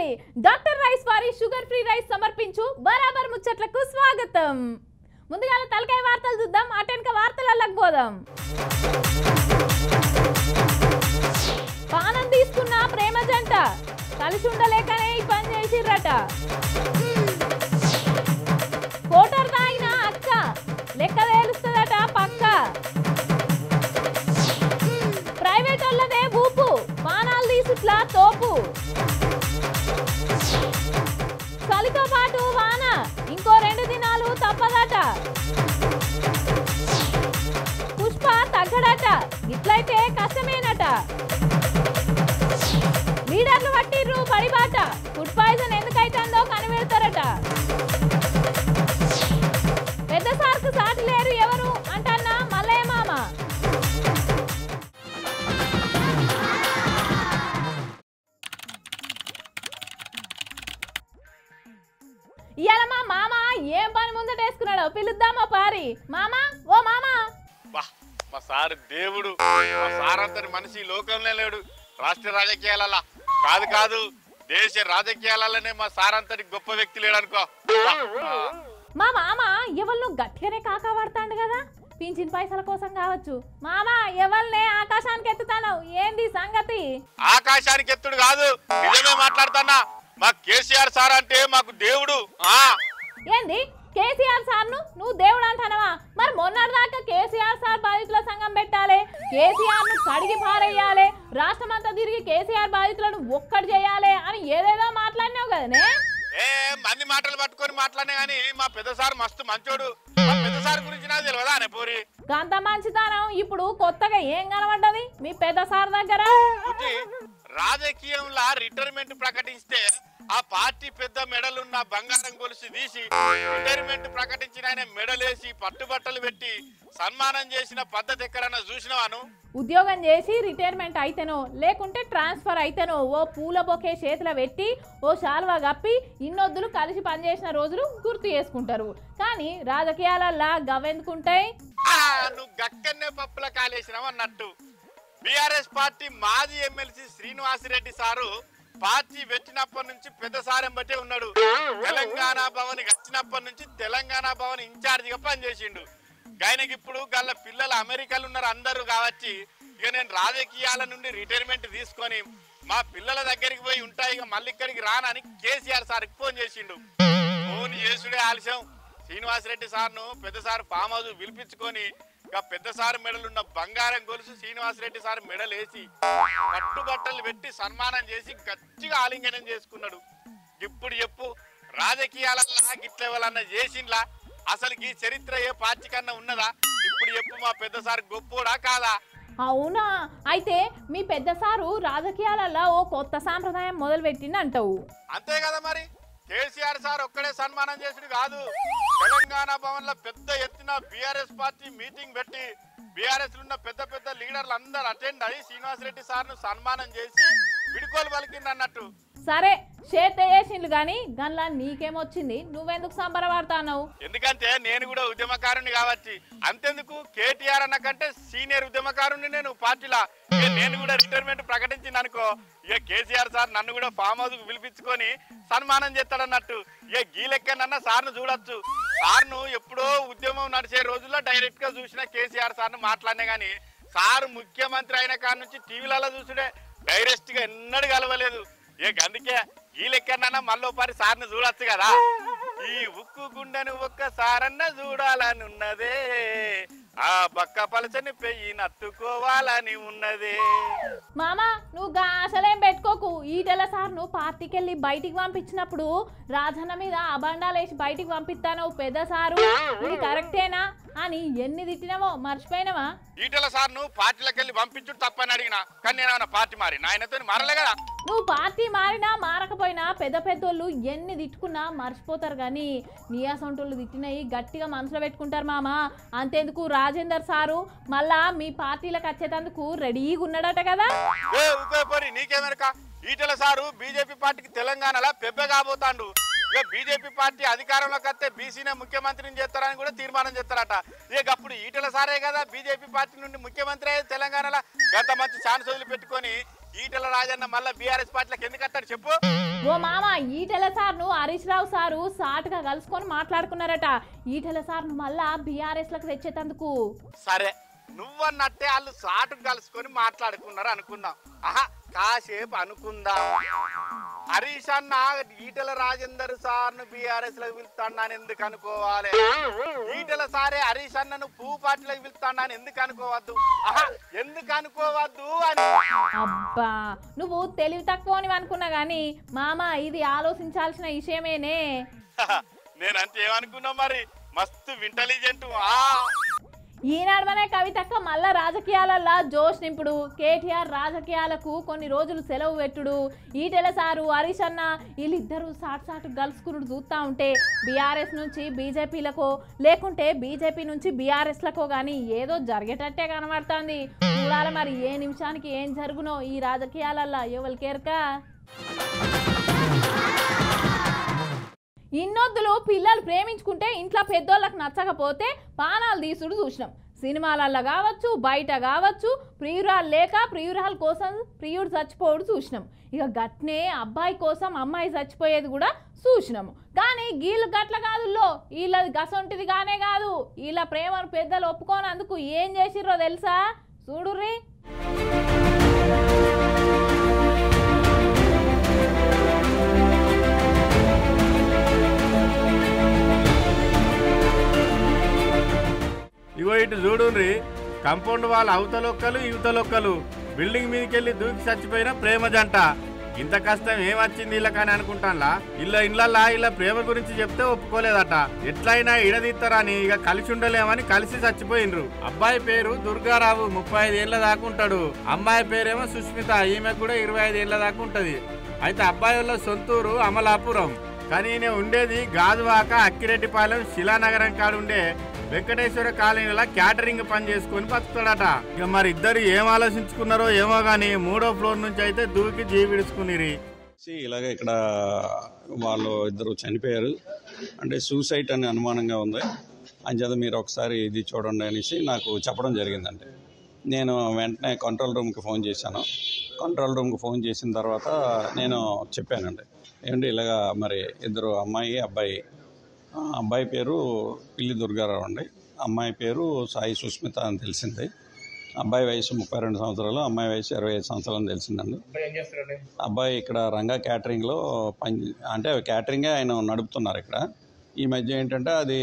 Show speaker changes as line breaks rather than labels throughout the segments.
Doctor rice వారి sugar free rice సమర్పించు బరాబర్ ముచ్చట్లకు స్వాగతం ముందుగా తలకాయ వార్తలు చూద్దాం అటెనక వార్తలకు పోదాం పానం తీసుకున్న ప్రేమ జంట కలిసి ఉండలేకనే ఈ పని చేసిర్రట కోటర్ తాగిన అక్క లెక్క తేలుస్తుందట పక్క ప్రైవేట్ వాళ్ళదే ఊపు పానాలు తీసుట్లా తోపు చలితో పాటు వాన ఇంకో రెండు దినాలు తప్పదట పుష్ప తగ్గడట ఇట్లయితే కష్టమేనట లీడర్లు పట్టిర్రు పడిబాట ఫుడ్ పాయిజన్ ఎందుకైతుందో కనిపెడతారట పెద్ద సార్కు సాటి లేరు ఎవరు అంటన్నా మల్లయ్య మామ ఇవాళ మా మామ ఏం పని ముందటేసుకున్నాడో పిలుద్దామా పారి మామ ఓ మామ
బా మా సార్ దేవుడు మా సార్ అంతటి మనిషి ఈ లోకంలో లేడు రాష్ట్ర రాజకీయాలలో కాదు కాదు దేశ రాజకీయాలలోనే మా సార్ అంతటి గొప్ప వ్యక్తి లేడు అనుకో బా.
మా మామ ఎవరిను గట్టిగానే కాకా పడతాండు కదా పింఛన్ పైసల కోసం కావచ్చు మామ ఎవరినే ఆకాశానికి ఎత్తుతాను ఏంది సంగతి
ఆకాశానికి ఎత్తుడు కాదు నిజమే మాట్లాడుతున్నా మా కేసీఆర్ సార్ అంటే మాకు దేవుడు ఆ
ఏంది కేసీఆర్ సార్ను నువ్వు దేవుడు అంటానవా మరి మొన్నటిదాకా కేసీఆర్ సార్ బాధితుల సంఘం పెట్టాలి కేసీఆర్ ను కడిగి పారేయాలి రాష్ట్రమంతా తిరిగి కేసీఆర్ బాధితులను ఒక్కటి చేయాలి అని ఏదేదో మాట్లాడినావు కదనే
ఏ మంది మాటలు పట్టుకొని మాట్లాడినా గానీ మా పెద్ద సార్ మస్తు మంచోడు మా పెద్ద సార్ గురించి నాకు తెలియదా అనే పోరి
గంత మంచితనం ఇప్పుడు కొత్తగా ఏం కనబడ్డది మీ పెద్ద సార్ దగ్గర
బుజ్జి, రాజకీయంలో రిటైర్మెంట్ ప్రకటిస్తే ఆ పార్టీ పెద్ద మెడలున్న బంగారం గొలుసు తీసి రిటైర్మెంట్ ప్రకటించిన ఆయన మెడలేసి పట్టుబట్టలు పెట్టి సన్మానం చేసిన పద్ధతి ఎక్కడన్నా చూసినవాను
ఉద్యోగం చేసి రిటైర్మెంట్ అయితేనో లేకుంటే ట్రాన్స్ఫర్ అయితేనో ఓ పూల బొకే చేతిలో పెట్టి ఓ శాల్వా కప్పి ఇన్నొద్దులు కలిసి పనిచేసిన రోజులు గుర్తు చేసుకుంటారు కానీ రాజకీయాలల్లా గవ్వెందుకుంటాయి
ఆ, నువ్వు గక్కన్నే పప్పుల కాలేసినావు అన్నట్టు బీఆర్ఎస్ పార్టీ మాజీ ఎమ్మెల్సీ శ్రీనివాసిరెడ్డి సారు పార్టీ పెట్టినప్పటి నుంచి పెద్ద సారం బట్టే ఉన్నాడు తెలంగాణ భవన్ వచ్చినప్పటి నుంచి తెలంగాణ భవన్ ఇన్ఛార్జిగా పనిచేసిండు ఆయనకి ఇప్పుడు గల్ల పిల్లలు అమెరికాలో ఉన్నారు అందరూ కావచ్చు ఇక నేను రాజకీయాల నుండి రిటైర్మెంట్ తీసుకొని మా పిల్లల దగ్గరికి పోయి ఉంటాయి ఇక మళ్ళీ ఇక్కడికి రానని కేసీఆర్ సార్కి ఫోన్ చేసిండు ఫోన్ చేసుడే ఆలస్యం శ్రీనివాసరెడ్డి సార్ను పెద్ద సార్ ఫామ్ హౌస్ పిలిపించుకొని ఇక పెద్ద సార్ మెడలున్న బంగారం గొలుసు శ్రీనివాసరెడ్డి సార్ మెడలేసి కట్టుబట్టలు పెట్టి సన్మానం చేసి గట్టిగా ఆలింగనం చేసుకున్నాడు ఇప్పుడు చెప్పు రాజకీయాలన్నా గిట్ల ఎవరన్నా చేసిండ్లా అసలు ఈ చరిత్ర ఏ పార్టీ కన్నా ఉన్నదా ఇప్పుడు చెప్పు మా పెద్ద సార్ గొప్పోడా కాదా
అవునా అయితే మీ పెద్ద సారు రాజకీయాలలో ఓ కొత్త సాంప్రదాయం మొదలు పెట్టింది అంటావు
అంతే కదా మరి కేసీఆర్ సార్ ఒక్కడే సన్మానం చేసుడు కాదు తెలంగాణ భవన్ లో పెద్ద ఎత్తున బీఆర్ఎస్ పార్టీ మీటింగ్ పెట్టి బీఆర్ఎస్ ఉన్న పెద్ద పెద్ద లీడర్లు అందరు అటెండ్ అయ్యి శ్రీనివాస్ రెడ్డి సార్ ను సన్మానం చేసి విడుకోలు పలికింది అన్నట్టు
సరే చేత వేసిండ్లు కానీ గన్లా నీకేమొచ్చింది నువ్వెందుకు సంబరపడతావు
ఎందుకంటే నేను కూడా ఉద్యమకారుని కావచ్చు అంతెందుకు కేటీఆర్ అన్న కంటే సీనియర్ ఉద్యమకారుని నేను పార్టీలా ఇక నేను కూడా రిటైర్మెంట్ ప్రకటించింది అనుకో ఇక కేసీఆర్ సార్ నన్ను కూడా ఫామ్ హౌస్ కు పిలిపించుకొని సన్మానం చేస్తాడన్నట్టు ఇక గీ లెక్కనన్నా సార్ను చూడొచ్చు సార్ను ఎప్పుడో ఉద్యమం నడిచే రోజుల్లో డైరెక్ట్ గా చూసిన కేసీఆర్ సార్ను మాట్లాడినా గానీ సార్ ముఖ్యమంత్రి అయిన కాడ నుంచి టీవీలలో చూసుడే డైరెక్ట్ గా ఎన్నడూ కలవలేదు ఇక అందుకే ఈ లెక్కనన్నా మళ్ళీ పరి సార్ని చూడొచ్చు కదా ఈ ఉక్కు గుండెను ఒక్కసారన్న చూడాలని ఉన్నదే ఆ పక్క పలచని పెయ్యి నత్తుకోవాలని ఉన్నదే
మామ నువ్వు గా ఆశలేం పెట్టుకోకు ఈటెల సార్ను పార్టీకి వెళ్ళి బయటికి పంపించినప్పుడు రాజన్న మీద అబండాలు వేసి బయటికి పంపిస్తాను పెద్ద సారు ఇది కరెక్టేనా అని ఎన్ని తిట్టినావో మర్చిపోయినావా
ఈటల సార్ను పార్టీలకు వెళ్ళి పంపించుడు తప్పని అడిగిన కానీ నేను ఏమన్నా పార్టీ మారి నాయనతో మారలే కదా
నువ్వు పార్టీ మారినా మారకపోయినా పెద్ద పెద్దోళ్ళు ఎన్ని తిట్టుకున్నా మర్చిపోతారు కానీ నీ అసొంటోళ్ళు తిట్టినవి గట్టిగా మనసులో పెట్టుకుంటారు మామ అంతేందుకు రాజేందర్ సారు మళ్ళా మీ పార్టీలకు వచ్చేటందుకు రెడీగా ఉన్నాడట కదా
ఏ ఉపయోగపడి నీకేమెరక ఈటల సారు బీజేపీ పార్టీకి తెలంగాణలో పెబ్బె కాబోతాండు ఇక బీజేపీ పార్టీ అధికారంలోకి వస్తే బీసీనే ముఖ్యమంత్రిని చేస్తారని కూడా తీర్మానం చేస్తారట ఇక అప్పుడు ఈటల సారే కదా బీజేపీ పార్టీ నుండి ముఖ్యమంత్రి అయ్యేది తెలంగాణలో గత మంచి ఛాన్స్ వదిలి పెట్టుకొని ఈటల రాజన్న మళ్ళా బీఆర్ఎస్ పార్టీలకు ఎందుకు వస్తాడు చెప్పు
ఓ మామ ఈటెల సార్ను హరీష్ రావు సారు సాటుగా కలుసుకొని మాట్లాడుకున్నారట ఈటెల సార్ను మళ్ళా బీఆర్ఎస్ లకు తెచ్చేటందుకు
సరే నువ్వన్నట్టే వాళ్ళు సాటు కలుసుకొని మాట్లాడుకున్నారు అనుకుందాం ఆహా కాసేపు అనుకుందాం హరీష్ అన్న ఈటల రాజేందర్ సార్ను బీఆర్ఎస్ లకు పిలుస్తాను ఎందుకు అనుకోవాలి ఈటల సారే హరీష్ అన్నను పువ్వు పార్టీలకు పిలుస్తాను ఎందుకు అనుకోవద్దు ఆహా ఎందుకు అనుకోవద్దు అని
అబ్బా నువ్వు తెలివి తక్కువని అనుకున్నా గాని మామ ఇది ఆలోచించాల్సిన విషయమేనే
నేనంటే ఏమనుకున్నా మరి మస్తు ఇంటెలిజెంట్ ఆ
ఈనాడమనే కవితక్క మళ్ళా రాజకీయాలల్లా జోష్ నింపుడు కేటీఆర్ రాజకీయాలకు కొన్ని రోజులు సెలవు పెట్టుడు ఈటెల సారు హరీష్ అన్న వీళ్ళిద్దరూ సాట్ సాటు గలుసుకురుడు చూస్తూ ఉంటే బీఆర్ఎస్ నుంచి బీజేపీలకో లేకుంటే బీజేపీ నుంచి బీఆర్ఎస్లకో కానీ ఏదో జరిగేటట్టే కనబడుతుంది చూడాలి మరి ఏ నిమిషానికి ఏం జరుగునో ఈ రాజకీయాలల్లా ఎవరికేరక ఇన్నొద్దులు పిల్లలు ప్రేమించుకుంటే ఇంట్లో పెద్దోళ్ళకి నచ్చకపోతే పానాలు తీసుడు చూసినాం సినిమాలల్లో కావచ్చు బయట కావచ్చు ప్రియురాలు లేక ప్రియురాల కోసం ప్రియుడు చచ్చిపోవడు చూసినాం ఇక గట్నే అబ్బాయి కోసం అమ్మాయి చచ్చిపోయేది కూడా చూసినాము కానీ వీళ్ళు గట్ల కాదుల్లో వీళ్ళది గసొంటిది కానే కాదు వీళ్ళ ప్రేమను పెద్దలు ఒప్పుకోనందుకు ఏం చేసిర్రో తెలుసా చూడుర్రీ
ఇగో ఇటు చూడుండ్రి కంపౌండ్ వాళ్ళ అవతలొక్కలు ఇవతలొక్కలు బిల్డింగ్ మీదకి వెళ్ళి దూకి చచ్చిపోయిన ప్రేమ జంట ఇంత కష్టం ఏమొచ్చింది వీళ్ళకని అనుకుంటానులా ఇళ్ళ ఇళ్ళల్లా ఇలా ప్రేమ గురించి చెప్తే ఒప్పుకోలేదట ఎట్లయినా ఇడదీస్తారని ఇక కలిసి ఉండలేమని కలిసి చచ్చిపోయినరు అబ్బాయి పేరు దుర్గారావు ముప్పై ఐదు ఏళ్ల దాకా ఉంటాడు అమ్మాయి పేరేమో సుష్మిత ఈమె కూడా ఇరవై ఐదు ఏళ్ల దాకా ఉంటది అయితే అబ్బాయి వాళ్ళ సొంతూరు అమలాపురం కానీ ఈయన ఉండేది గాజువాక అక్కిరెడ్డిపాలెం శిలానగరం కాడుండే వెంకటేశ్వర కాలనీలో క్యాటరింగ్ పని చేసుకొని బతుకుతాడట ఇక మరి ఇద్దరు ఏం ఆలోచించుకున్నారో ఏమో గానీ మూడో ఫ్లోర్ నుంచి అయితే దూకి జీవిడుచుకునిరి
వచ్చి ఇలాగ ఇక్కడ వాళ్ళు ఇద్దరు చనిపోయారు అంటే సూసైడ్ అని అనుమానంగా ఉంది అంచేత మీరు ఒకసారి ఇది చూడండి అనేసి నాకు చెప్పడం జరిగిందండి నేను వెంటనే కంట్రోల్ రూమ్కి ఫోన్ చేశాను కంట్రోల్ రూమ్కి ఫోన్ చేసిన తర్వాత నేను చెప్పానండి ఏమంటే ఇలాగా మరి ఇద్దరు అమ్మాయి అబ్బాయి ఆ అబ్బాయి పేరు పిల్లి దుర్గారావు అండి అమ్మాయి పేరు సాయి సుస్మిత అని తెలిసింది అబ్బాయి వయసు ముప్పై రెండు సంవత్సరాలు అమ్మాయి వయసు ఇరవై ఐదు సంవత్సరాలు అని తెలిసిందండి అబ్బాయి ఇక్కడ రంగా క్యాటరింగ్లో పని అంటే క్యాటరింగే ఆయన నడుపుతున్నారు ఇక్కడ ఈ మధ్య ఏంటంటే అది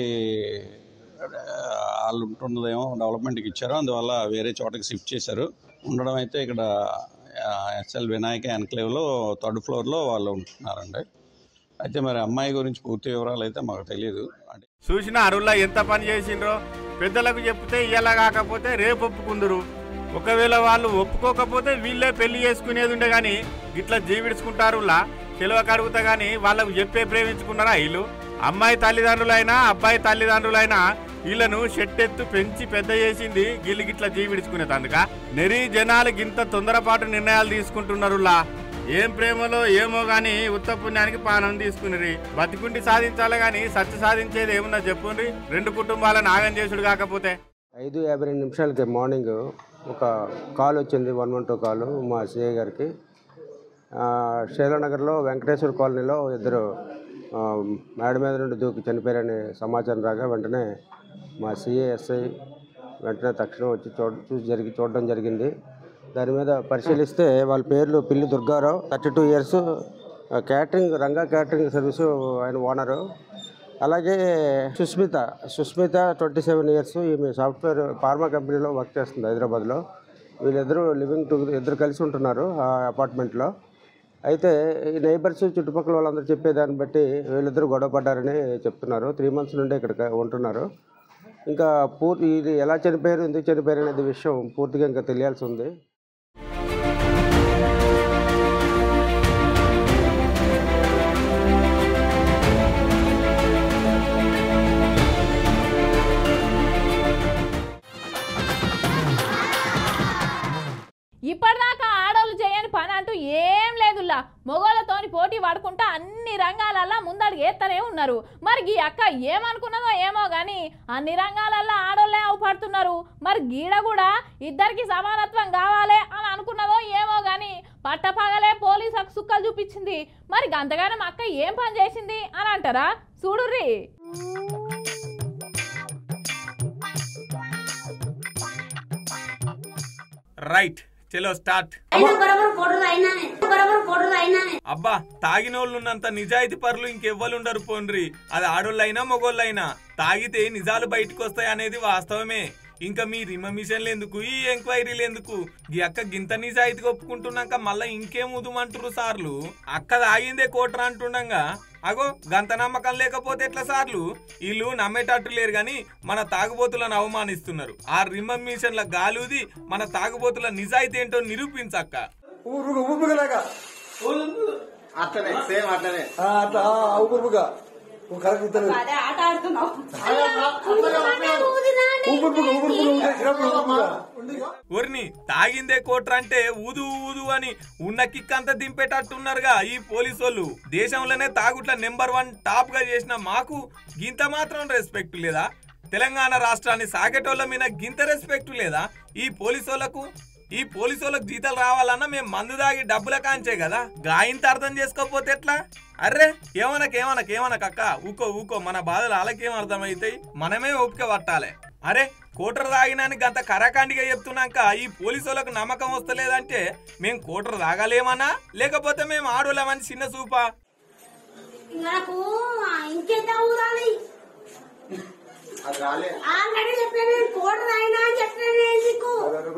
వాళ్ళు ఉంటున్నదేమో డెవలప్మెంట్కి ఇచ్చారు అందువల్ల వేరే చోటకి షిఫ్ట్ చేశారు ఉండడం అయితే ఇక్కడ ఎస్ఎల్ వినాయక ఎన్క్లేవ్లో థర్డ్ ఫ్లోర్లో వాళ్ళు ఉంటున్నారండి అయితే మరి అమ్మాయి గురించి పూర్తి వివరాలు అయితే మాకు తెలియదు అంటే
చూసిన అరుల్లా ఎంత పని చేసిండ్రో పెద్దలకు చెప్తే ఇలా కాకపోతే రేపు ఒప్పుకుందరు ఒకవేళ వాళ్ళు ఒప్పుకోకపోతే వీళ్ళే పెళ్లి చేసుకునేది ఉండే గాని ఇట్లా జీవిడుచుకుంటారులా తెలివ కడుగుతా గాని వాళ్ళకు చెప్పే ప్రేమించుకున్నారా వీళ్ళు అమ్మాయి తల్లిదండ్రులైనా అబ్బాయి తల్లిదండ్రులైనా వీళ్ళను షెట్టెత్తు పెంచి పెద్ద చేసింది వీళ్ళు గిట్లా జీవిడుచుకునేదందుక నెరి జనాలు గింత తొందరపాటు నిర్ణయాలు తీసుకుంటున్నారులా ఏం ప్రేమలో ఏమో గాని ఉత్త పుణ్యానికి పానం తీసుకుని బతికుండి సాధించాలి గాని సత్య సాధించేది ఏమున్నా చెప్పుండ్రి రెండు కుటుంబాల నాగం చేసుడు కాకపోతే
ఐదు యాభై రెండు నిమిషాలకి మార్నింగ్ ఒక కాల్ వచ్చింది వన్ వన్ టూ కాల్ మా సిఐ గారికి ఆ, శైలనగర్లో వెంకటేశ్వర కాలనీలో ఇద్దరు ఆ, మేడ మీద నుండి దూకి చనిపోయారని సమాచారం రాగా వెంటనే మా సిఐ ఎస్ఐ వెంటనే తక్షణం వచ్చి చూడ చూసి జరిగి చూడడం జరిగింది దాని మీద పరిశీలిస్తే వాళ్ళ పేర్లు Pilli Durgarao thirty two years catering Ranga catering service ఆయన ఓనరు అలాగే Susmita Susmita twenty seven years ఈమె సాఫ్ట్వేర్ ఫార్మా కంపెనీలో వర్క్ చేస్తుంది హైదరాబాద్లో వీళ్ళిద్దరూ లివింగ్ టు ఇద్దరు కలిసి ఉంటున్నారు ఆ అపార్ట్మెంట్లో అయితే ఈ నైబర్స్ చుట్టుపక్కల వాళ్ళందరూ చెప్పేదాన్ని బట్టి వీళ్ళిద్దరూ గొడవ పడ్డారని చెప్తున్నారు త్రీ మంత్స్ నుండి ఇక్కడ ఉంటున్నారు ఇంకా పూర్తి ఇది ఎలా చనిపోయారు ఎందుకు చనిపోయారు అనేది విషయం పూర్తిగా ఇంకా తెలియాల్సి ఉంది
ఇప్పటిదాకా ఆడోళ్ళు చేయని పని అంటూ ఏం లేదులా మొగోళ్ళతోని పోటీ పడుకుంటా అన్ని రంగాలల్లా ముందడుగు వేస్తూనే ఉన్నారు మరి ఈ అక్క ఏమనుకున్నదో ఏమో కానీ అన్ని రంగాలల్లా ఆడోళ్ళే అవుపడుతున్నారు మరి గీడ కూడా ఇద్దరికి సమానత్వం కావాలి అని అనుకున్నదో ఏమో కానీ పట్టపగలే పోలీసులకు సుక్కలు చూపించింది మరి గంతగానం అక్క ఏం పని చేసింది అని అంటారా చూడుర్రి
రైట్ చలో స్టార్ట్
అయినా బరాబర్ ఫోటోలు అయినానే బరాబర్ ఫోటోలు అయినానే
అబ్బా తాగినోళ్ళున్నంత నిజాయితీ పరులు ఇంకెవ్వలుండరు పోండ్రి అది ఆడోళ్ళైనా మొగోళ్ళైనా తాగితే నిజాలు బయటకు వస్తాయి అనేది వాస్తవమే ఇంకా మీ రిమ మిషన్లు ఎందుకు ఈ ఎంక్వైరీలు ఎందుకు ఈ అక్క గింత నిజాయితీగా ఒప్పుకుంటున్నాక మళ్ళా ఇంకేం ఉదుమంటారు సార్లు అక్క తాగిందే కోటర అంటుండగా అగో గంత నమ్మకం లేకపోతే ఎట్లా సార్లు వీళ్ళు నమ్మేటట్టు లేరు గాని మన తాగుబోతులను అవమానిస్తున్నారు ఆ రిమ మిషన్ల గాలుది మన తాగుబోతుల నిజాయితీ ఏంటో నిరూపించక్క
ఊరుగా ఊపుగలాగా
అట్లనే సేమ్ అట్లనే
అట్లా ఊపుగా కరెక్ట్ ఇతను
అదే ఆట ఆడుతున్నావు
ఊపుగా ఊపుగా ఊపుగా
ఊరిని తాగిందే కోట్ర అంటే ఊదు ఊదు అని ఉన్న కిక్ అంతా దింపేటట్టున్నారుగా ఈ పోలీసు వాళ్ళు దేశంలోనే తాగుట్ల నెంబర్ వన్ టాప్ గా చేసిన మాకు గింత మాత్రం రెస్పెక్ట్ లేదా తెలంగాణ రాష్ట్రాన్ని సాగేటోళ్ళ మీద గింత రెస్పెక్ట్ లేదా ఈ పోలీసు వాళ్ళకు ఈ పోలీసు వాళ్ళకి జీతాలు రావాలన్నా మేము మందు దాగి డబ్బుల కాంచే కదా గాయంత అర్థం చేసుకోకపోతే ఎట్లా అర్రే ఏమనక ఏమనక ఏమనక అక్క ఊకో ఊకో మన బాధలు వాళ్ళకేం అర్థమవుతాయి మనమే ఓపిక పట్టాలి అరే కోటర్ తాగినానికి గంత కరాఖండిగా చెప్తున్నాక ఈ పోలీసు వాళ్ళకు నమ్మకం వస్తలేదంటే మేము కోటర్ తాగలేమనా లేకపోతే మేము ఆడోళ్ళమని చిన్న సూపా
నాకు ఇంకెంత ఊరాలి
అది రాలే
ఆల్రెడీ చెప్పాను నేను కోటర్ అయినా అని చెప్పాను నేను నీకు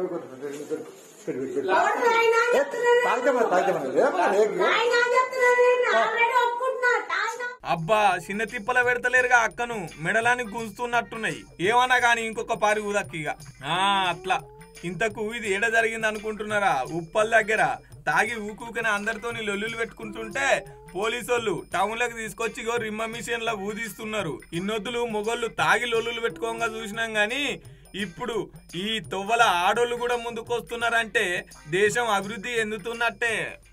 కోటర్ అయినా అని చెప్తున్నాను
తాగితే మరి తాగితే మరి
అయినా అని చెప్తున్నాను నేను ఆల్రెడీ ఒప్పుకుంటున్నా తాగినా
అబ్బా చిన్న తిప్పల పెడతలేరుగా అక్కను మెడలాన్ని గుంజుతున్నట్టున్నాయి ఏమన్నా గాని ఇంకొక పారి ఊదక్కిగా ఆ అట్లా ఇంతకు ఇది ఏడ జరిగింది అనుకుంటున్నారా ఉప్పల్ దగ్గర తాగి ఊకూకనే అందరితోని లొల్లులు పెట్టుకుంటుంటే పోలీసోళ్ళు టౌన్లకు తీసుకొచ్చి ఇగో రిమ్మ మిషన్ లా ఊదిస్తున్నారు ఇన్నొద్దులు మొగోళ్ళు తాగి లొల్లులు పెట్టుకోగా చూసినాం గాని ఇప్పుడు ఈ తొవ్వల ఆడోళ్ళు కూడా ముందుకొస్తున్నారంటే దేశం అభివృద్ధి చెందుతున్నట్టే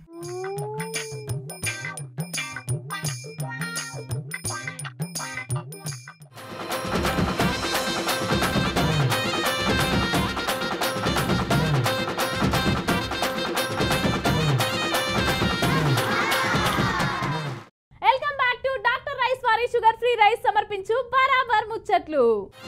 welcome back to doctor rice వారి షుగర్ ఫ్రీ రైస్ సమర్పించు బరాబర్ ముచ్చట్లు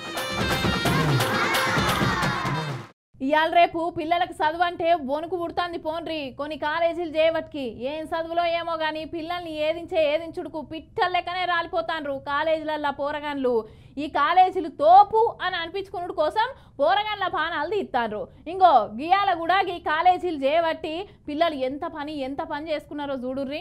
ఇవాళ రేపు పిల్లలకు చదువు అంటే వణుకు పుడుతుంది పోన్రి కొన్ని కాలేజీలు చేయబట్కి ఏం చదువులో ఏమో కానీ పిల్లల్ని ఏదించే ఏదించుడుకు పిట్టల లెక్కనే రాలిపోతాండ్రు కాలేజీలల్లో పోరగాన్లు ఈ కాలేజీలు తోపు అని అనిపించుకునుడు కోసం పోరగాన్ల పానాలు తీస్తాండ్రు ఇంకో గియాల కూడా ఈ కాలేజీలు చేయబట్టి పిల్లలు ఎంత పని ఎంత పని చేసుకున్నారో చూడుర్రి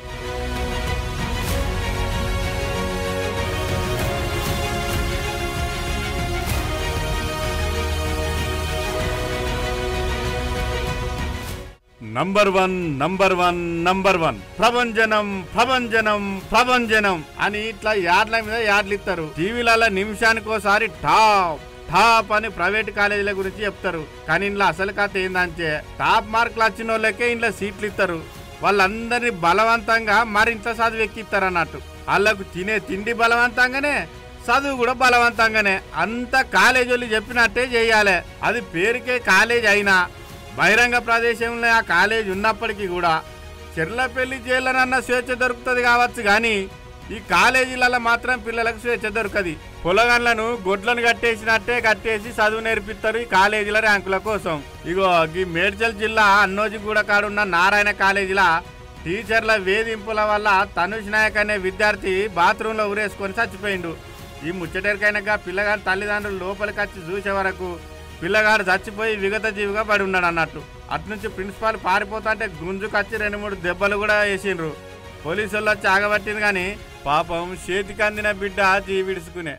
number one number one number one ప్రభంజనం ప్రభంజనం ప్రభంజనం అని ఇట్లా యాడ్ల మీద యాడ్లు ఇస్తారు టీవీలలో నిమిషానికోసారి టాప్ టాప్ అని ప్రైవేట్ కాలేజీల గురించి చెప్తారు కానీ ఇంట్లో అసలు కథ ఏందంటే టాప్ మార్కులు వచ్చిన వాళ్ళకే ఇంట్లో సీట్లు ఇస్తారు వాళ్ళందరినీ బలవంతంగా మరింత చదువు ఎక్కిస్తారు అన్నట్టు వాళ్ళకు తినే తిండి బలవంతంగానే చదువు కూడా బలవంతంగానే అంత కాలేజీలు చెప్పినట్టే చేయాలి అది పేరుకే కాలేజ్ అయినా బహిరంగ ప్రదేశంలో ఆ కాలేజ్ ఉన్నప్పటికీ కూడా చెర్లపల్లి జైళ్ళనన్న స్వేచ్ఛ దొరుకుతుంది కావచ్చు కానీ ఈ కాలేజీలలో మాత్రం పిల్లలకు స్వేచ్ఛ దొరకది పొలగన్లను గొడ్లను కట్టేసినట్టే కట్టేసి చదువు నేర్పిస్తారు ఈ కాలేజీల ర్యాంకుల కోసం ఇగో ఈ మేడ్చల్ జిల్లా అన్నోజిగూడ కాడున్న నారాయణ కాలేజీల టీచర్ల వేధింపుల వల్ల తనుష్ నాయక్ అనే విద్యార్థి బాత్రూంలో ఊరేసుకొని చచ్చిపోయిండు ఈ ముచ్చటరికైనగా పిల్లగాడి తల్లిదండ్రులు లోపలికి వచ్చి చూసే వరకు పిల్లగాడు చచ్చిపోయి విగత జీవిగా పడి ఉన్నాడు అన్నట్టు అట్నుంచి ప్రిన్సిపాల్ పారిపోతుంటే గుంజుకొచ్చి రెండు మూడు దెబ్బలు కూడా వేసిండ్రు పోలీసు వాళ్ళు వచ్చి ఆగబట్టింది కానీ పాపం చేతికి అందిన బిడ్డ జీవి విడుచుకునే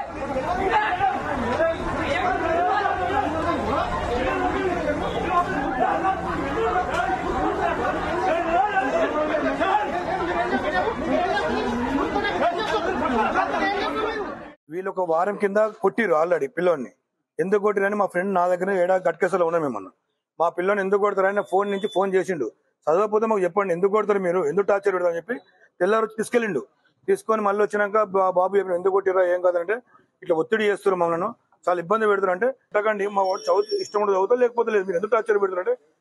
వీళ్ళు ఒక వారం కింద కొట్టిరు ఆల్రెడీ పిల్లోని ఎందుకు కొట్టిరని మా ఫ్రెండ్ నా దగ్గర ఏడా గట్కేసలో ఉన్నాం మేమన్నా మా పిల్లని ఎందుకు కొడతారని ఫోన్ నుంచి ఫోన్ చేసిండు చదవకపోతే మాకు చెప్పండి ఎందుకు కొడతారు మీరు ఎందుకు టార్చర్ పెడతారు అని చెప్పి తెల్లారు వచ్చి తీసుకెళ్ళిండు తీసుకొని మళ్ళీ వచ్చినాక బా- బాబు చెప్పిన ఎందుకు కొట్టిరా ఏం కాదంటే ఇట్లా ఒత్తిడి చేస్తారు మమ్మల్ని చాలా ఇబ్బంది పెడతారు అంటే పెట్టకండి మా వాడు చదువు ఇష్టం కూడా చదువుతా లేకపోతే లేదు మీరు ఎందుకు టార్చర్ పెడతారు అంటే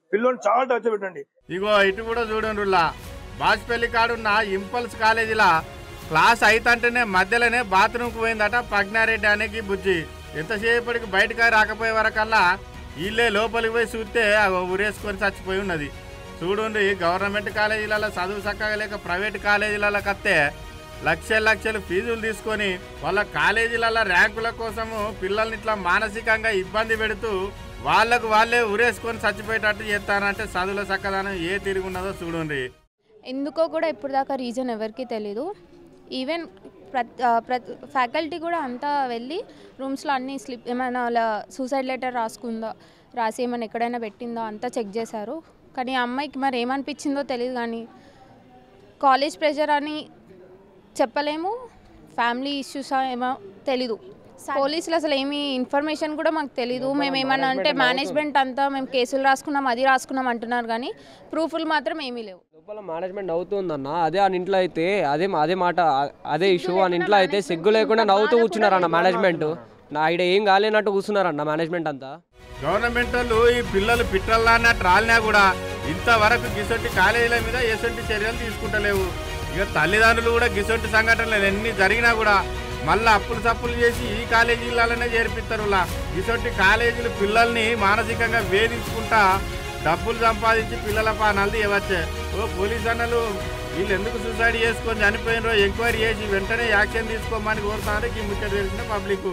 పిల్లోని చాలా టచ్ పెట్టండి
ఇగో ఇటు కూడా చూడండిలా బాజ్పల్లి కాడున్న ఇంపల్స్ కాలేజీలా క్లాస్ అయితంటేనే మధ్యలోనే బాత్రూమ్కి పోయిందట ప్రజ్ఞారెడ్డి అనేకి బుజ్జి ఎంతసేపటికి బయటకు రాకపోయే వరకల్లా వీళ్ళే లోపలికి పోయి చూస్తే అగో ఉరేసుకొని చచ్చిపోయి ఉన్నది చూడండి గవర్నమెంట్ కాలేజీలలో చదువు చక్కగా లేక ప్రైవేట్ కాలేజీలలో కత్తే లక్షల లక్షలు ఫీజులు తీసుకొని వాళ్ళ కాలేజీలలో ర్యాంకుల కోసము పిల్లల్ని ఇట్లా మానసికంగా ఇబ్బంది పెడుతూ వాళ్ళకు వాళ్ళే ఉరేసుకొని చచ్చిపోయేటట్టు చేస్తానంటే చదువుల చక్కదనం ఏ తిరిగి ఉన్నదో చూడండి
ఎందుకో కూడా ఇప్పుడు దాకా రీజన్ ఎవరికి తెలీదు ఈవెన్ ప్రతి ప్రతి ఫ్యాకల్టీ కూడా అంతా వెళ్ళి రూమ్స్లో అన్ని స్లిప్ ఏమైనా అలా సూసైడ్ లెటర్ రాసుకుందా రాసి ఏమైనా ఎక్కడైనా పెట్టిందో అంతా చెక్ చేశారు కానీ ఆ అమ్మాయికి మరి ఏమనిపించిందో తెలియదు కానీ కాలేజ్ ప్రెషర్ అని చెప్పలేము ఫ్యామిలీ ఇష్యూస్ ఏమో తెలీదు పోలీసులు అసలు ఏమీ ఇన్ఫర్మేషన్ కూడా మాకు తెలీదు మేము ఏమన్నా అంటే మేనేజ్మెంట్ అంతా మేము కేసులు రాసుకున్నాం అది రాసుకున్నాం అంటున్నారు కానీ ప్రూఫ్లు మాత్రం ఏమీ లేవు
లోపల మేనేజ్మెంట్ నవ్వుతుందన్న అదే ఆ ఇంట్లో అయితే అదే అదే మాట ఆ- అదే ఇష్యూ ఆ ఇంట్లో అయితే సిగ్గు లేకుండా నవ్వుతూ కూర్చున్నారన్న మేనేజ్మెంట్ నా ఐడియా ఏం కాలేనట్టు కూర్చున్నారన్న మేనేజ్మెంట్ అంతా
గవర్నమెంట్ వాళ్ళు ఈ పిల్లలు పిట్టల్లా అన్నట్టు రాలినా కూడా ఇంతవరకు గిసొంటి కాలేజీల మీద ఎసొంటి చర్యలు తీసుకుంటలేవు ఇక తల్లిదండ్రులు కూడా గిసొంటి సంఘటనలు ఎన్ని జరిగినా కూడా మళ్ళీ అప్పులు సప్పులు చేసి ఈ కాలేజీలలోనే చేర్పిస్తారు ఇలా ఇసొంటి కాలేజీలు పిల్లల్ని మానసికంగా వేధించుకుంటా డబ్బులు సంపాదించి పిల్లల పానాలు తీయవచ్చే ఓ పోలీస్ అన్నలు వీళ్ళు ఎందుకు సూసైడ్ చేసుకొని చనిపోయినరో ఎంక్వైరీ చేసి వెంటనే యాక్షన్ తీసుకోమని కోరుతారు ఈ ముచ్చట తెలిసిన పబ్లిక్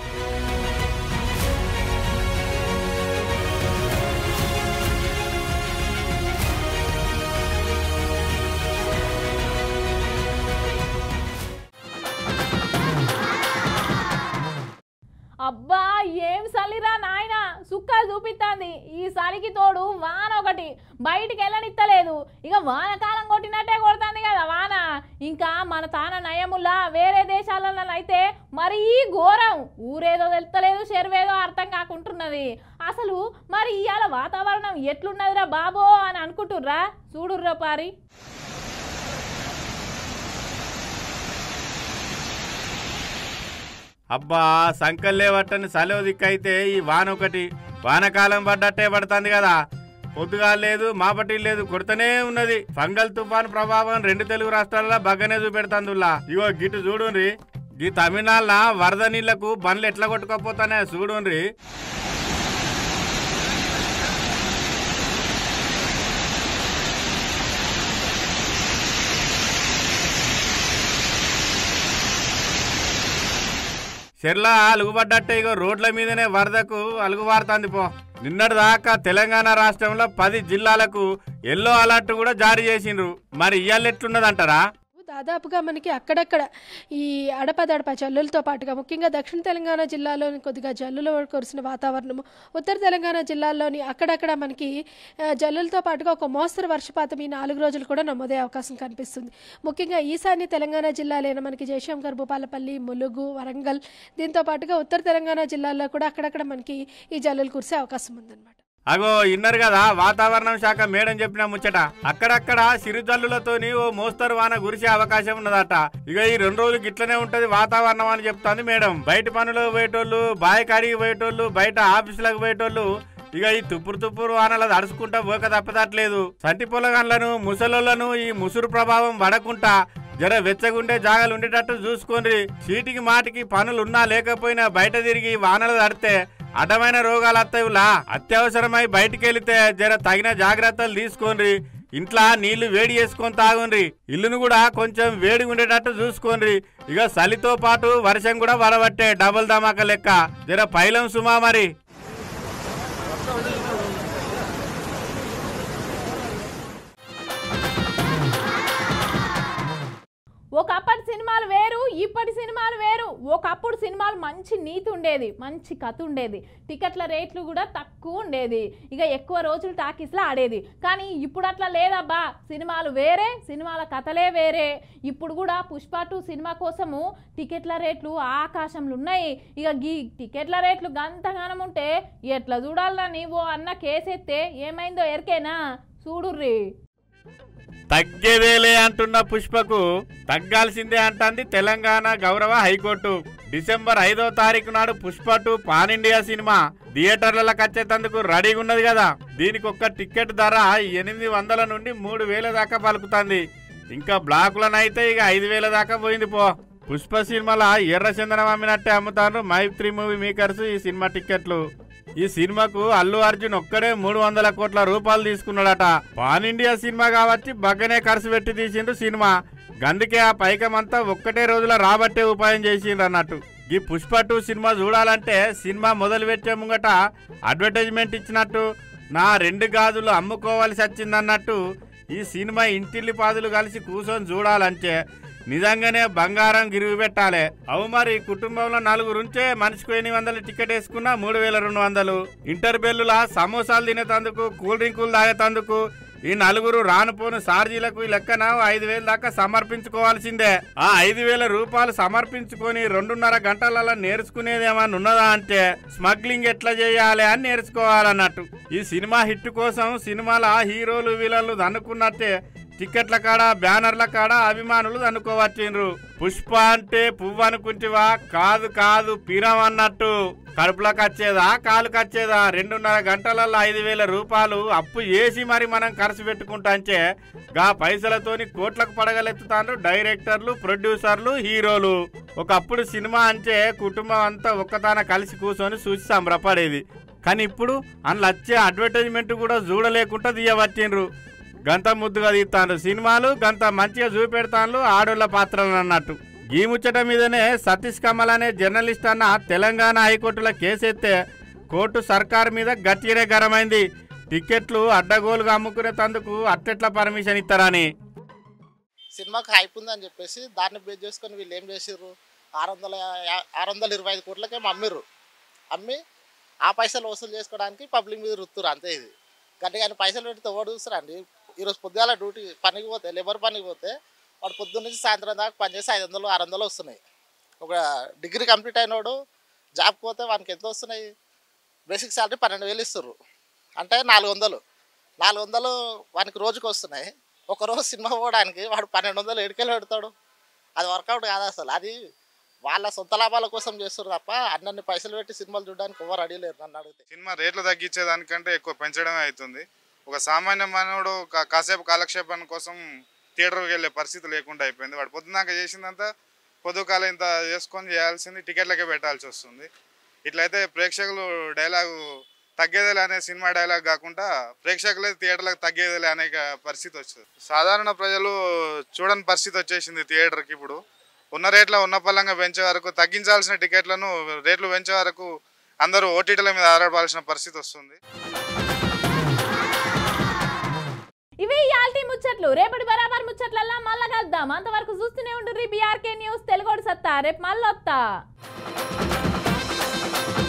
అబ్బా ఏం చలిరా నాయన సుక్కలు చూపిస్తాంది ఈ చలికి తోడు వాన ఒకటి బయటికి వెళ్ళనిత్తలేదు ఇక వానకాలం కొట్టినట్టే కొడుతుంది కదా వాన ఇంకా మన తాన నయములా వేరే దేశాలలో అయితే మరీ ఘోరం ఊరేదో తెలుస్తలేదు చెరువేదో అర్థం కాకుంటున్నది అసలు మరి ఇవాళ వాతావరణం ఎట్లున్నదిరా బాబో అని అనుకుంటుర్రా చూడుర్రా పారి
అబ్బా సంకల్లే పట్టని సెలవు దిక్కైతే ఈ వాన ఒకటి వానకాలం పడ్డట్టే పడుతుంది కదా పొద్దుగా లేదు మాపటి లేదు కొడుతూనే ఉన్నది ఫంగల్ తుఫాన్ ప్రభావం రెండు తెలుగు రాష్ట్రాల్లో బగ్గనే చూపెడుతుందిలా ఇగో గిటు చూడుండ్రి ఈ తమిళనాడులో వరద నీళ్లకు బండ్లు ఎట్లా కొట్టుకోపోతానే చూడుండ్రి చెర్ల అలుగుపడ్డట్టే ఇగో రోడ్ల మీదనే వరదకు అలుగుబారుతుంది పో నిన్నటి దాకా తెలంగాణ రాష్ట్రంలో పది జిల్లాలకు ఎల్లో అలర్ట్ కూడా జారీ చేసిండ్రు మరి ఇవాళ ఎట్లున్నదంటారా
దాదాపుగా మనకి అక్కడక్కడ ఈ అడపదడప జల్లులతో పాటుగా ముఖ్యంగా దక్షిణ తెలంగాణ జిల్లాలోని కొద్దిగా జల్లులు కురిసిన వాతావరణము ఉత్తర తెలంగాణ జిల్లాల్లోని అక్కడక్కడ మనకి ఆ, జల్లులతో పాటుగా ఒక మోస్తరు వర్షపాతం ఈ నాలుగు రోజులు కూడా నమోదయ్యే అవకాశం కనిపిస్తుంది ముఖ్యంగా ఈశాన్య తెలంగాణ జిల్లాలైన మనకి జయశంకర్ భూపాలపల్లి ములుగు వరంగల్ దీంతో పాటుగా ఉత్తర తెలంగాణ జిల్లాల్లో కూడా అక్కడక్కడ మనకి ఈ జల్లులు కురిసే అవకాశం ఉందన్నమాట
అగో ఇన్నరు కదా వాతావరణం శాఖ మేడం చెప్పిన ముచ్చట అక్కడక్కడ సిరిజల్లులతోని ఓ మోస్తరు వాన కురిసే అవకాశం ఉన్నదట ఇక ఈ రెండు రోజులు గిట్లనే ఉంటది వాతావరణం అని చెప్తాంది మేడం బయట పనులకు పోయేటోళ్ళు బాయి కాడికి పోయేటోళ్ళు బయట ఆఫీసులకు పోయేటోళ్ళు ఇక ఈ తుప్పురు తుప్పురు వానలు తడుచుకుంటా పోక తప్పదట్లేదు సంటి పొలగన్లను ముసలోళ్లను ఈ ముసురు ప్రభావం పడకుండా జర వెచ్చగుండే జాగాలు ఉండేటట్టు చూసుకోండి చీటికి మాటికి పనులు ఉన్నా లేకపోయినా బయట తిరిగి వానలు తడితే అడ్డమైన రోగాలు వస్తాయిలా అత్యవసరమై బయటికి వెళితే జర తగిన జాగ్రత్తలు తీసుకోండి ఇంట్లో నీళ్లు వేడి చేసుకొని తాగుండ్రి ఇల్లును కూడా కొంచెం వేడి ఉండేటట్టు చూసుకోండి ఇక చలితో పాటు వర్షం కూడా వరబట్టే డబుల్ ధమాక లెక్క జర పైలం సుమా మరి
ఒకప్పటి సినిమాలు వేరు ఇప్పటి సినిమాలు వేరు ఒకప్పుడు సినిమాలు మంచి నీతి ఉండేది మంచి కథ ఉండేది టికెట్ల రేట్లు కూడా తక్కువ ఉండేది ఇక ఎక్కువ రోజులు టాకీస్లో ఆడేది కానీ ఇప్పుడు అట్లా లేదబ్బా సినిమాలు వేరే సినిమాల కథలే వేరే ఇప్పుడు కూడా పుష్ప టూ సినిమా కోసము టికెట్ల రేట్లు ఆకాశంలో ఉన్నాయి ఇక గీ టికెట్ల రేట్లు గంతగానం ఉంటే ఎట్లా చూడాలని ఓ అన్న కేసెత్తే ఏమైందో ఎరికేనా చూడుర్రి
తగ్గేదేలే అంటున్న పుష్పకు తగ్గాల్సిందే అంటుంది తెలంగాణ గౌరవ హైకోర్టు డిసెంబర్ ఐదో తారీఖు నాడు పుష్ప టూ పాన్ ఇండియా సినిమా థియేటర్లకు వచ్చేటందుకు రెడీగా ఉన్నది కదా దీనికి ఒక్క టికెట్ ధర ఎనిమిది వందల నుండి మూడు వేల దాకా పలుకుతుంది ఇంకా బ్లాకులనైతే ఇక ఐదు వేల దాకా పోయింది పో పుష్ప సినిమాల ఎర్ర చందనం అమ్మినట్టే అమ్ముతారు మైత్రి మూవీ మేకర్స్ ఈ సినిమా టికెట్లు ఈ సినిమాకు అల్లు అర్జున్ ఒక్కడే మూడు వందల కోట్ల రూపాయలు తీసుకున్నాడట పాన్ ఇండియా సినిమా కాబట్టి బగ్గనే ఖర్చు పెట్టి తీసిండు సినిమా గందుకే ఆ పైకమంతా ఒక్కటే రోజుల రాబట్టే ఉపాయం చేసిండ్రు అన్నట్టు ఈ పుష్ప టూ సినిమా చూడాలంటే సినిమా మొదలు పెట్టే ముంగట అడ్వర్టైజ్మెంట్ ఇచ్చినట్టు నా రెండు గాజులు అమ్ముకోవాల్సి వచ్చిందన్నట్టు ఈ సినిమా ఇంటిల్లి పాదులు కలిసి కూర్చొని చూడాలంటే నిజంగానే బంగారం గిరివి పెట్టాలి అవు మరి కుటుంబంలో నలుగురుంచే మనిషికి ఎనిమిది వందలు టికెట్ వేసుకున్నా మూడు వేల రెండు వందలు ఇంటర్ బెల్లుల సమోసాలు తినేతందుకు కూల్ డ్రింకులు తాగేతందుకు ఈ నలుగురు రానుపోను సార్జీలకు ఈ లెక్కన ఐదు వేల దాకా సమర్పించుకోవాల్సిందే ఆ ఐదు వేల రూపాయలు సమర్పించుకొని రెండున్నర గంటలలో నేర్చుకునేది ఏమన్నా ఉన్నదా అంటే స్మగ్లింగ్ ఎట్లా చేయాలి అని నేర్చుకోవాలన్నట్టు ఈ సినిమా హిట్ కోసం సినిమాల హీరోలు వీళ్ళలు అనుకున్నట్టే టికెట్ల కాడ బ్యానర్ల కాడ అభిమానులు అనుకోవచ్చిండ్రు పుష్ప అంటే పువ్వు అనుకుంటివా కాదు కాదు పిరం అన్నట్టు కడుపులోకి వచ్చేదా కాలుకి వచ్చేదా రెండున్నర గంటలలో ఐదు వేల రూపాయలు అప్పు చేసి మరి మనం ఖర్చు పెట్టుకుంటాంచే గా పైసలతోని కోట్లకు పడగలెత్తుతాండ్రు డైరెక్టర్లు ప్రొడ్యూసర్లు హీరోలు ఒకప్పుడు సినిమా అంటే కుటుంబం అంతా ఒక్కతాన కలిసి కూర్చొని చూసి సంబరపడేది కానీ ఇప్పుడు అందులో వచ్చే అడ్వర్టైజ్మెంట్ కూడా చూడలేకుండా తీయవచ్చిండ్రు గంత ముద్దుగా తీస్తాను సినిమాలు గంత మంచిగా చూపెడతాను ఆడోళ్ళ పాత్రలు అన్నట్టు ఈ ముచ్చట మీదనే సతీష్ కమల్ అనే జర్నలిస్ట్ అన్న తెలంగాణ హైకోర్టులో కేసెత్తే కోర్టు సర్కార్ మీద గట్టిరే గరమైంది టికెట్లు అడ్డగోలుగా అమ్ముకునే తందుకు అట్లెట్లా పర్మిషన్ ఇస్తారని
సినిమాకి హైప్ ఉందని చెప్పేసి దాన్ని బేస్ చేసుకొని వీళ్ళు ఏం చేసిర్రు ఆరు వందల యా- ఆరు వందల ఇరవై ఐదు కోట్లకే అమ్మిర్రు అమ్మి ఆ పైసలు వసూలు చేసుకోవడానికి పబ్లిక్ మీద రుత్తురు అంతే ఇది గట్టిగా ఆయన పైసలు పెడితే ఎవరు చూస్తారండి ఈరోజు పొద్దుగాల డ్యూటీ పనికి పోతే లేబర్ పనికి పోతే వాడు పొద్దున్న నుంచి సాయంత్రం దాకా పనిచేసి ఐదు వందలు ఆరు వందలు వస్తున్నాయి ఒక డిగ్రీ కంప్లీట్ అయినోడు జాబ్కి పోతే వానికి ఎంత వస్తున్నాయి బేసిక్ సాలరీ పన్నెండు వేలు ఇస్తారు అంటే నాలుగు వందలు నాలుగు వందలు వానికి రోజుకి వస్తున్నాయి ఒక రోజు సినిమా పోవడానికి వాడు పన్నెండు వందలు ఎడికెళ్ళి పెడతాడు అది వర్కౌట్ కాదు అసలు అది వాళ్ళ సొంత లాభాల కోసం చేస్తారు తప్ప అన్నన్ని పైసలు పెట్టి సినిమాలు చూడడానికి ఎవరు రెడీ లేరు నన్ను అడిగితే
సినిమా రేట్లు తగ్గించేదానికంటే ఎక్కువ పెంచడమే అవుతుంది ఒక సామాన్య మానవుడు కా- కాసేపు కాలక్షేపం కోసం థియేటర్కి వెళ్ళే పరిస్థితి లేకుండా అయిపోయింది వాడు పొద్దున్నాక చేసిందంతా పొద్దుకాలం ఇంత చేసుకొని చేయాల్సింది టికెట్లకే పెట్టాల్సి వస్తుంది ఇట్లయితే ప్రేక్షకులు డైలాగు తగ్గేదేలే అనే సినిమా డైలాగ్ కాకుండా ప్రేక్షకులే థియేటర్లకు తగ్గేదేలే అనే క- పరిస్థితి వచ్చింది సాధారణ ప్రజలు చూడని పరిస్థితి వచ్చేసింది థియేటర్కి ఇప్పుడు ఉన్న రేట్ల ఉన్న పలంగా పెంచే వరకు తగ్గించాల్సిన టికెట్లను రేట్లు పెంచే వరకు అందరూ ఓటీటీల మీద ఆధారపడాల్సిన పరిస్థితి వస్తుంది
ఇవి ఇయాల్టి ముచ్చట్లు రేపటి బరాబర్ ముచ్చట్లల్లా మళ్ళా కలుద్దాం అంతవరకు చూస్తూనే ఉండు బీఆర్కే న్యూస్ తెలుగోడు సత్తా రేపు మళ్ళీ వస్తా